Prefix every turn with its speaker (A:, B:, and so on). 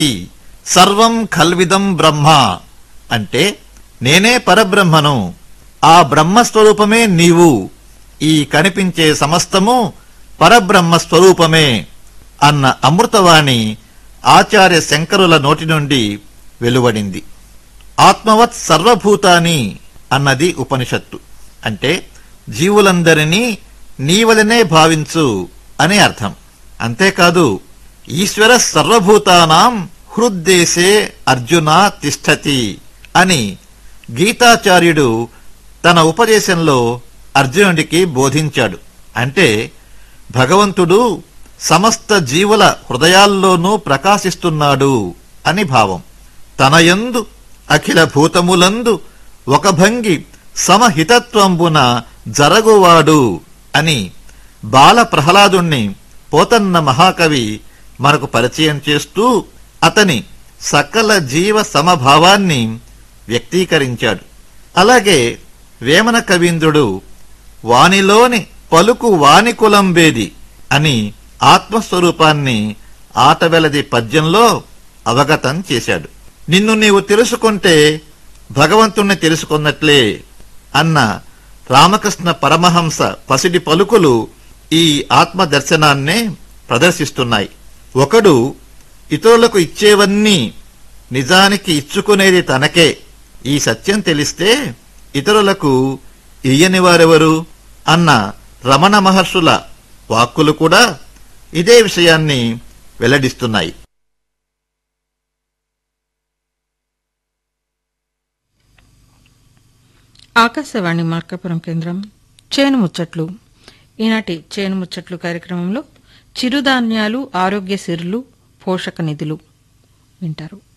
A: సర్వం ఖల్విదం బ్రహ్మ అంటే నేనే పరబ్రహ్మను ఆ బ్రహ్మస్వరూపమే నీవు ఈ కనిపించే సమస్తము పరబ్రహ్మ స్వరూపమే అన్న అమృతవాణి ఆచార్య శంకరుల నోటి నుండి వెలువడింది ఆత్మవత్ సర్వభూతాని అన్నది ఉపనిషత్తు అంటే జీవులందరినీ నీవలనే భావించు అని అర్థం అంతేకాదు ఈశ్వర సర్వభూతానాం హృద్దేశే అర్జున తిష్టతి అని గీతాచార్యుడు తన ఉపదేశంలో అర్జునుడికి బోధించాడు అంటే భగవంతుడు సమస్త జీవుల హృదయాల్లోనూ ప్రకాశిస్తున్నాడు అని భావం తనయందు అఖిల భూతములందు ఒక భంగి సమహితత్వంబున జరగువాడు అని బాల ప్రహ్లాదుణ్ణి పోతన్న మహాకవి మనకు పరిచయం చేస్తూ అతని సకల జీవ సమభావాన్ని వ్యక్తీకరించాడు అలాగే వేమన కవీంద్రుడు వానిలోని పలుకు వాని కులంబేది అని ఆత్మస్వరూపాన్ని ఆటవెలది పద్యంలో అవగతం చేశాడు నిన్ను నీవు తెలుసుకుంటే భగవంతుణ్ణి తెలుసుకున్నట్లే అన్న రామకృష్ణ పరమహంస పసిడి పలుకులు ఈ ఆత్మ దర్శనాన్నే ప్రదర్శిస్తున్నాయి ఒకడు ఇతరులకు ఇచ్చేవన్నీ నిజానికి ఇచ్చుకునేది తనకే ఈ సత్యం తెలిస్తే ఇతరులకు ఇయ్యని వారెవరు అన్న రమణ మహర్షుల వాక్కులు కూడా ఇదే విషయాన్ని వెల్లడిస్తున్నాయి
B: ఆకాశవాణి మార్కాపురం కేంద్రం చేను ముచ్చట్లు ఈనాటి చేను ముచ్చట్లు కార్యక్రమంలో చిరుధాన్యాలు ఆరోగ్య సిరులు పోషక నిధులు వింటారు